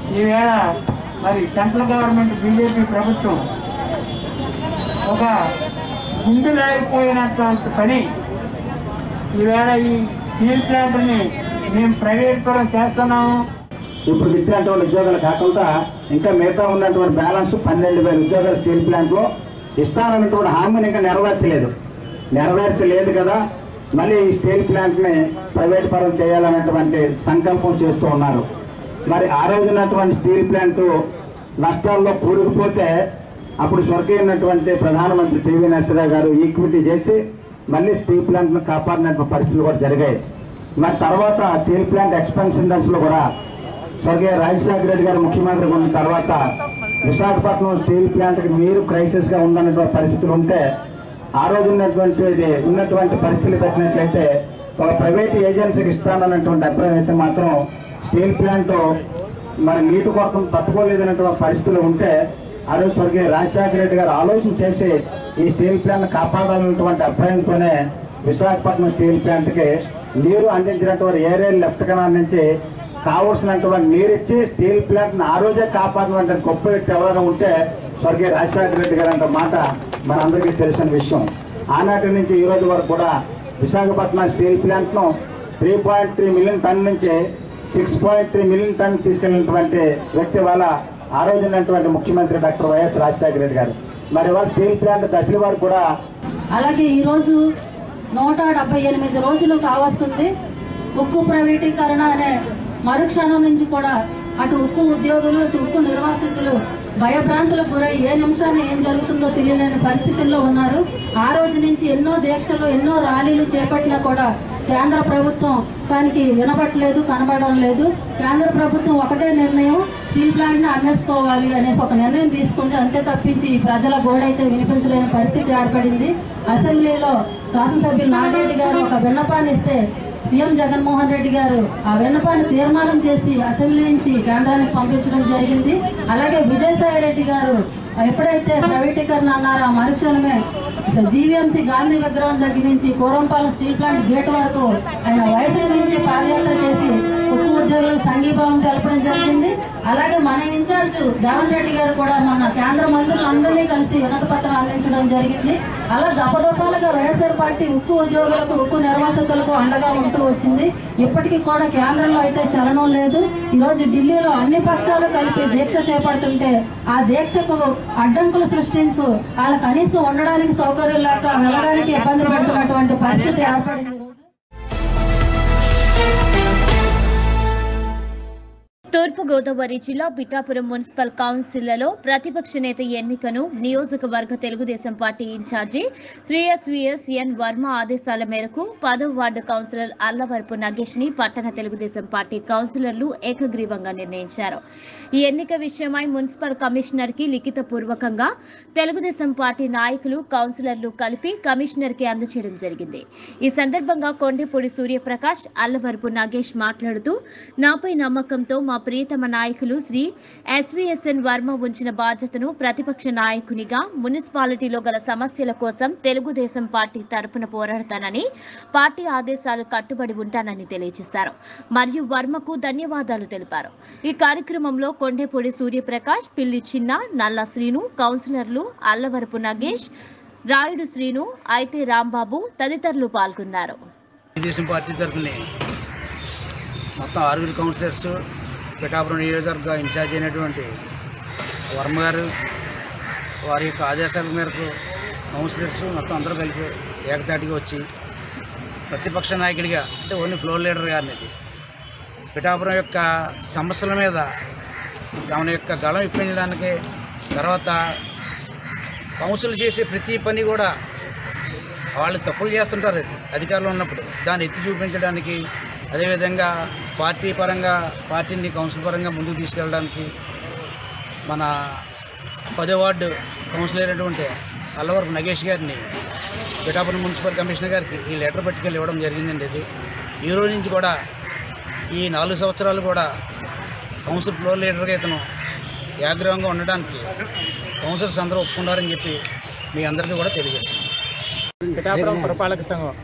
ఈవేళ మరి సెంట్రల్ గవర్నమెంట్ బీజేపీ ప్రభుత్వం ఒక గుండు లేకపోయినటువంటి పని ఈవేళ ఈ స్టీల్ ప్లాంట్ని మేము ప్రైవేట్ పరం చేస్తున్నాము ఇప్పుడు ఇచ్చినటువంటి ఉద్యోగాలు కాకుండా ఇంకా మిగతా ఉన్నటువంటి బ్యాలెన్స్ పన్నెండు వేల ఉద్యోగాలు స్టీల్ ప్లాంట్లో ఇస్తానన్నటువంటి హామీని ఇంకా నెరవేర్చలేదు నెరవేర్చలేదు కదా మళ్ళీ ఈ స్టీల్ ప్లాంట్ని ప్రైవేట్ పరం చేయాలనేటువంటి సంకల్పం చేస్తూ ఉన్నారు మరి ఆ రోజు ఉన్నటువంటి స్టీల్ ప్లాంట్ నష్టాల్లో కూరుకుపోతే అప్పుడు స్వర్గీయమైనటువంటి ప్రధానమంత్రి పివి నరసింహరావు గారు ఈక్విటీ చేసి మళ్ళీ స్టీల్ ప్లాంట్ను కాపాడినటువంటి పరిస్థితులు కూడా జరిగాయి మరి తర్వాత స్టీల్ ప్లాంట్ ఎక్స్పెన్షన్ దశలో కూడా స్వర్గీయ రాజశేఖర రెడ్డి గారు ముఖ్యమంత్రి ఉన్న తర్వాత విశాఖపట్నం స్టీల్ ప్లాంట్కి మీరు క్రైసిస్ గా ఉందన్నటువంటి పరిస్థితులు ఉంటే ఆ రోజు ఉన్నటువంటి ఉన్నటువంటి పరిస్థితులు పెట్టినట్లయితే ఒక ప్రైవేట్ ఏజెన్సీకి ఇస్తానన్నటువంటి అభిప్రాయం అయితే మాత్రం స్టీల్ ప్లాంట్ మరి నీటి కొరతను తట్టుకోలేదన్నటువంటి పరిస్థితులు ఉంటే ఆ రోజు స్వర్గీయ రాజశేఖర రెడ్డి గారు ఆలోచన చేసి ఈ స్టీల్ ప్లాంట్ కాపాడాలన్నటువంటి అభిప్రాయంతోనే విశాఖపట్నం స్టీల్ ప్లాంట్కి నీరు అందించినటువంటి ఏరియా లెఫ్ట్ కెనాల్ నుంచి కావలసినటువంటి నీరు ఇచ్చి స్టీల్ ప్లాంట్ ఆ రోజే కాపాడినటువంటి గొప్ప వ్యక్తి ఎవరైనా ఉంటే స్వర్గీయ రాజశేఖర రెడ్డి గారు అన్న మాట మనందరికీ తెలిసిన విషయం ఆనాటి నుంచి ఈ రోజు వరకు కూడా విశాఖపట్నం స్టీల్ ప్లాంట్ను three point three million ton నుంచి six point three million ton తీసుకెళ్ళినటువంటి వ్యక్తి వాళ్ళ ఆ రోజు ఉన్నటువంటి ముఖ్యమంత్రి డాక్టర్ వైఎస్ రాజశేఖర రెడ్డి గారు మరి వాళ్ళ స్టీల్ ప్లాంట్ దశల వారు కూడా అలాగే ఈరోజు నూట డెబ్బై ఎనిమిది రోజులు కావస్తుంది ఉక్కు ప్రైవేటీకరణ అనే మరుక్షణం నుంచి కూడా అటు ఉక్కు ఉద్యోగులు అటు ఉక్కు నిర్వాసితులు భయభ్రాంతులకు గురై ఏ నిమిషాన్ని ఏం జరుగుతుందో తెలియలేని పరిస్థితుల్లో ఉన్నారు ఆ రోజు నుంచి ఎన్నో దీక్షలు ఎన్నో ర్యాలీలు చేపట్టినా కూడా కేంద్ర ప్రభుత్వం దానికి వినపట్లేదు కనబడడం లేదు కేంద్ర ప్రభుత్వం ఒకటే నిర్ణయం స్టీల్ ప్లాంట్ని అమ్మేసుకోవాలి అనేసి ఒక నిర్ణయం తీసుకుంది అంతే తప్పించి ప్రజల గోడైతే వినిపించలేని పరిస్థితి ఏర్పడింది అసెంబ్లీలో శాసనసభ్యులు నాగరెడ్డి గారు ఒక విన్నపాన్ని ఇస్తే సీఎం జగన్మోహన్ రెడ్డి గారు ఆ విన్నపాన్ని తీర్మానం చేసి అసెంబ్లీ నుంచి కేంద్రానికి పంపించడం జరిగింది అలాగే విజయసాయి రెడ్డి గారు ఎప్పుడైతే ప్రైవేటీకరణ అన్నారో ఆ మరుక్షణమే జీవీఎంసీ గాంధీ విగ్రహం దగ్గర నుంచి కోరంపాలెం స్టీల్ ప్లాంట్ గేట్ వరకు ఆయన వయసు నుంచి పాదయాత్ర చేసి ఉక్కు ఉద్యోగులకు సంఘీభావం తెలపడం జరిగింది అలాగే మన ఇన్ఛార్జ్ దేవన్ రెడ్డి గారు కూడా మన కేంద్ర మంత్రులందరినీ కలిసి వినతి పత్రం అందించడం జరిగింది అలా దపదపాలుగా వైఎస్ఆర్ పార్టీ ఉక్కు ఉద్యోగులకు ఉక్కు నిర్వాసితులకు అండగా ఉంటూ వచ్చింది ఇప్పటికీ కూడా కేంద్రంలో అయితే చలనం లేదు ఈరోజు ఢిల్లీలో అన్ని పక్షాలు కలిపి దీక్ష చేపడుతుంటే ఆ దీక్షకు అడ్డంకులు సృష్టించు వాళ్ళ కనీసం ఉండడానికి సౌకర్యం లేక వెళ్ళడానికి ఇబ్బంది పడుతున్నటువంటి పరిస్థితి ఏర్పడింది తూర్పుగోదావరి జిల్లా పిఠాపురం మున్సిపల్ కౌన్సిల్లో ప్రతిపక్ష నేత ఎన్నికను నియోజకవర్గ Telugudesam party incharge Shri SVS N Varma ఆదేశాల మేరకు పదవ వార్డు కౌన్సిలర్ అల్లవరపు నగేష్ ని పట్టణ తెలుగుదేశం పార్టీ కౌన్సిలర్లు ఏకగ్రీవంగా నిర్ణయించారు ఈ ఎన్నిక విషయమై మున్సిపల్ కమిషనర్ కి లిఖిత పూర్వకంగా తెలుగుదేశం పార్టీ నాయకులు కౌన్సిలర్లు కలిపి కమిషనర్ కి అందజేయడం జరిగింది ఈ సందర్భంగా కొండపూడి సూర్యప్రకాష్ అల్లవరపు నాగేష్ మాట్లాడుతూ నాపై నమ్మకంతో మా ప్రియతమ నాయకులు శ్రీ ఎస్వీఎస్ఎన్ వర్మ ఉంచిన బాధ్యతను ప్రతిపక్ష నాయకునిగా మున్సిపాలిటీలో గల సమస్యల కోసం తెలుగుదేశం పార్టీ తరపున పోరాడతానని పార్టీ ఆదేశాలు కట్టుబడి ఉంటానని తెలియజేశారు మరియు వర్మకు ధన్యవాదాలు తెలిపారు ఈ కార్యక్రమంలో కొండేపూడి సూర్యప్రకాష్ పిల్లి చిన్న నల్ల శ్రీను కౌన్సిలర్లు అల్లవరపు నగేష్ రాయుడు శ్రీను అయితే రాంబాబు తదితరులు పాల్గొన్నారు తెలుగుదేశం పార్టీ తరఫున మొత్తం ఆరుగురు కౌన్సిలర్స్ పిఠాపురం నియోజకవర్గ ఇన్ఛార్జ్ అయినటువంటి వర్మ గారు వారి యొక్క ఆదేశాల మేరకు కౌన్సిలర్స్ మొత్తం అందరూ కలిపి ఏకతాటిగా వచ్చి ప్రతిపక్ష నాయకుడిగా అంటే ఓన్లీ ఫ్లోర్ లీడర్ గారిని పిఠాపురం యొక్క సమస్యల మీద తమ యొక్క గళం ఇప్పించడానికి తర్వాత కౌన్సిల్ చేసే ప్రతి పని కూడా వాళ్ళు తప్పులు చేస్తుంటారు అది అధికారంలో ఉన్నప్పుడు దాన్ని ఎత్తి చూపించడానికి అదేవిధంగా పార్టీ పరంగా పార్టీని కౌన్సిల్ పరంగా ముందుకు తీసుకెళ్ళడానికి మన పదో వార్డు కౌన్సిలర్ అయినటువంటి అల్లవరపు నగేష్ గారిని పిఠాపురం మున్సిపల్ కమిషనర్ గారికి ఈ లెటర్ పట్టుకెళ్ళి ఇవ్వడం జరిగిందండి ఇది ఈ రోజు నుంచి కూడా ఈ నాలుగు సంవత్సరాలు కూడా కౌన్సిల్ ఫ్లోర్ లీడర్గా ఇతను ఏగ్రహంగా ఉండడానికి కౌన్సిలర్స్ అందరూ ఒప్పుకున్నారని చెప్పి మీ అందరికీ కూడా తెలియజేస్తున్నాను పిఠాపురం పురపాలక సంఘం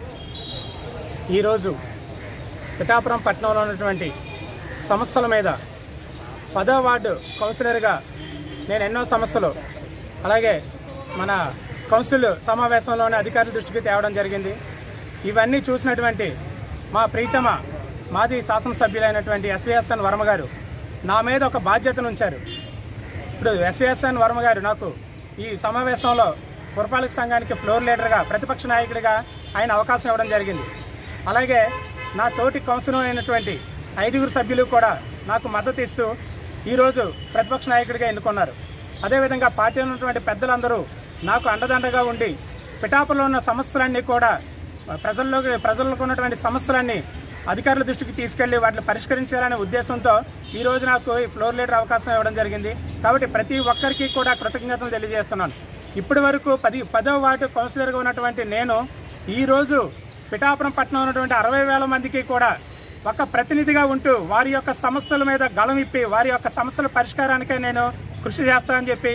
ఈరోజు పిఠాపురం పట్టణంలో ఉన్నటువంటి సమస్యల మీద పదో వార్డు కౌన్సిలర్గా నేను ఎన్నో సమస్యలు అలాగే మన కౌన్సిల్ సమావేశంలోని అధికారుల దృష్టికి తేవడం జరిగింది ఇవన్నీ చూసినటువంటి మా ప్రీతమ మాజీ శాసనసభ్యులైనటువంటి ఎస్విఎస్ఎన్ వర్మ గారు నా మీద ఒక బాధ్యతను ఉంచారు ఇప్పుడు ఎస్విఎస్ఎన్ వర్మ గారు నాకు ఈ సమావేశంలో పురపాలక సంఘానికి ఫ్లోర్ లీడర్గా ప్రతిపక్ష నాయకుడిగా ఆయన అవకాశం ఇవ్వడం జరిగింది అలాగే నా తోటి కౌన్సిలర్ అయినటువంటి ఐదుగురు సభ్యులు కూడా నాకు మద్దతు ఇస్తూ ఈరోజు ప్రతిపక్ష నాయకుడిగా ఎన్నుకున్నారు అదేవిధంగా పార్టీలో ఉన్నటువంటి పెద్దలందరూ నాకు అండదండగా ఉండి పిఠాపురంలో ఉన్న సమస్యలన్నీ కూడా ప్రజల్లోకి ప్రజలకు ఉన్నటువంటి సమస్యలన్నీ అధికారుల దృష్టికి తీసుకెళ్లి వాటిని పరిష్కరించాలనే ఉద్దేశంతో ఈ రోజు నాకు ఈ ఫ్లోర్ లీడర్ అవకాశం ఇవ్వడం జరిగింది కాబట్టి ప్రతి ఒక్కరికి కూడా కృతజ్ఞతలు తెలియజేస్తున్నాను ఇప్పటి వరకు పది పదో వార్డు కౌన్సిలర్గా ఉన్నటువంటి నేను ఈ రోజు పిఠాపురం పట్టణం ఉన్నటువంటి అరవై వేల మందికి కూడా ఒక ప్రతినిధిగా ఉంటూ వారి యొక్క సమస్యల మీద గళం ఇప్పి వారి యొక్క సమస్యల పరిష్కారానికై నేను కృషి చేస్తానని చెప్పి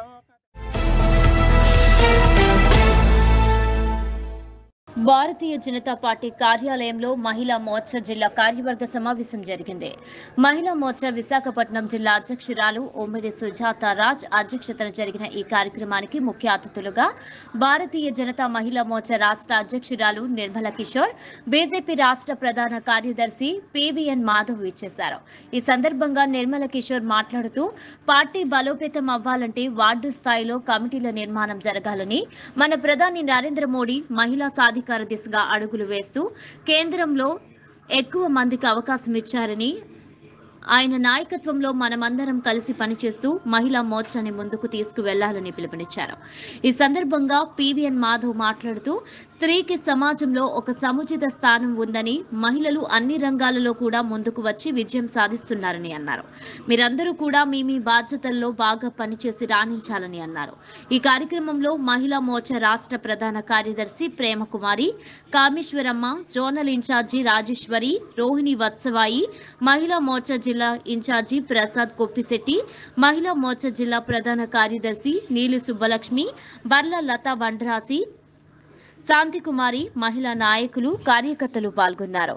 భారతీయ జనతా పార్టీ కార్యాలయంలో మహిళా మోర్చా జిల్లా కార్యవర్గ సమావేశం జరిగింది మహిళా మోర్చా విశాఖపట్నం జిల్లా అధ్యక్షురాలు ఉమ్మిడి సుజాత రాజ్ అధ్యక్షతన జరిగిన ఈ కార్యక్రమానికి ముఖ్య అతిథులుగా భారతీయ జనతా మహిళా మోర్చా రాష్ట్ర అధ్యక్షురాలు నిర్మల కిషోర్ బీజేపీ రాష్ట్ర ప్రధాన కార్యదర్శి పివిఎన్ మాధవ్ ఇచ్చేశారు ఈ సందర్భంగా నిర్మల కిషోర్ మాట్లాడుతూ పార్టీ బలోపేతం అవ్వాలంటే వార్డు స్థాయిలో కమిటీల నిర్మాణం జరగాలని మన ప్రధాని నరేంద్ర మోడీ మహిళా సాధికార దిశగా అడుగులు వేస్తూ కేంద్రంలో ఎక్కువ మందికి అవకాశం ఇచ్చారని ఆయన నాయకత్వంలో మనమందరం కలిసి పనిచేస్తూ మహిళా మోర్చాని ముందుకు తీసుకువెళ్లాలని పిలుపునిచ్చారు ఈ సందర్భంగా పివిఎన్ మాధవ్ మాట్లాడుతూ స్త్రీకి సమాజంలో ఒక సముచిత స్థానం ఉందని మహిళలు అన్ని రంగాలలో కూడా ముందుకు వచ్చి విజయం సాధిస్తున్నారని అన్నారు మీరందరూ కూడా మీ మీ బాధ్యతల్లో బాగా పనిచేసి రాణించాలని అన్నారు ఈ కార్యక్రమంలో మహిళా మోర్చా రాష్ట్ర ప్రధాన కార్యదర్శి ప్రేమకుమారి కామేశ్వరమ్మ జోనల్ ఇన్ఛార్జి రాజేశ్వరి రోహిణి వత్సవాయి మహిళా మోర్చా జిల్లా ఇన్ఛార్జి ప్రసాద్ కొప్పిశెట్టి మహిళా మోర్చా జిల్లా ప్రధాన కార్యదర్శి నీలి సుబ్బలక్ష్మి బర్ల లతా వండ్రాసి శాంతికుమారి మహిళా నాయకులు కార్యకర్తలు పాల్గొన్నారు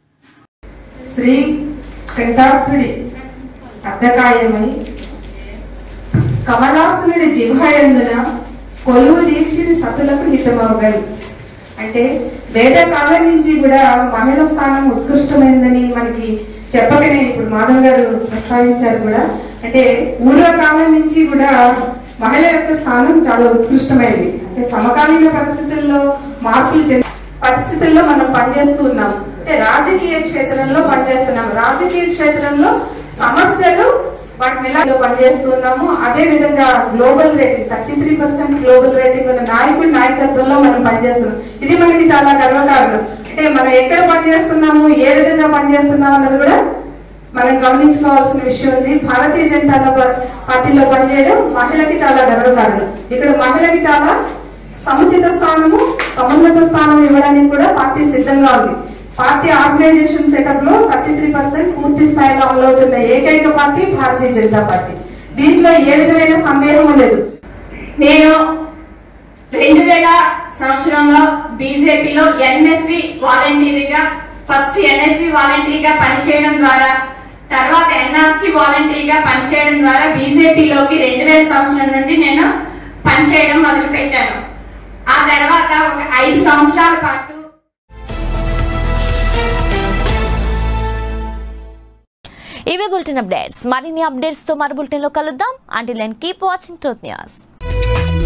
శ్రీ కంఠార్థుడి అర్ధకాయమై కమలాసునుడి జిహ్వయందున కొలువు తీర్చిది సతులకు హితమవగలు అంటే వేద కాలం నుంచి కూడా మహిళ స్థానం ఉత్కృష్టమైందని మనకి చెప్పకనే ఇప్పుడు మాధవ్ గారు ప్రస్తావించారు కూడా అంటే పూర్వకాలం నుంచి కూడా మహిళ యొక్క స్థానం చాలా ఉత్కృష్టమైంది అంటే సమకాలీన పరిస్థితుల్లో మార్పులు చెంది పరిస్థితుల్లో మనం పనిచేస్తూ ఉన్నాం అంటే రాజకీయ క్షేత్రంలో పనిచేస్తున్నాం రాజకీయ క్షేత్రంలో సమస్యలు వాటిని ఎలా పనిచేస్తున్నాము అదే విధంగా global rating thirty three percent global rating ఉన్న నాయకుడి నాయకత్వంలో మనం పనిచేస్తున్నాం ఇది మనకి చాలా గర్వకారణం అంటే మనం ఎక్కడ పనిచేస్తున్నాము ఏ విధంగా పనిచేస్తున్నాం అన్నది కూడా మనం గమనించుకోవాల్సిన విషయం ఉంది భారతీయ జనతా పార్టీలో పనిచేయడం మహిళకి చాలా గర్వకారణం ఇక్కడ మహిళకి చాలా సముచిత స్థానము సమున్నత స్థానం ఇవ్వడానికి కూడా పార్టీ సిద్ధంగా ఉంది పార్టీ ఆర్గనైజేషన్ సెటప్ లో థర్టీ త్రీ పర్సెంట్ పూర్తి స్థాయిలో అమలవుతున్న ఏకైక పార్టీ భారతీయ జనతా పార్టీ దీంట్లో ఏ విధమైన సందేహం లేదు నేను రెండు వేల సంవత్సరంలో బీజేపీలో ఎన్ఎస్వి వాలంటీర్గా ఫస్ట్ ఎన్ఎస్వి వాలంటీర్గా పనిచేయడం ద్వారా తర్వాత ఎన్ఆర్సి వాలంటీర్గా పనిచేయడం ద్వారా బీజేపీలోకి రెండు వేల సంవత్సరం నుండి నేను పనిచేయడం మొదలు పెట్టాను ఆ తర్వాత ఒక ఐదు సంవత్సరాల పాటు ఇవే బులెటిన్ అప్డేట్స్ మరిన్ని అప్డేట్స్ తో మరో బులెటిన్ లో కలుద్దాం until and keep watching truth news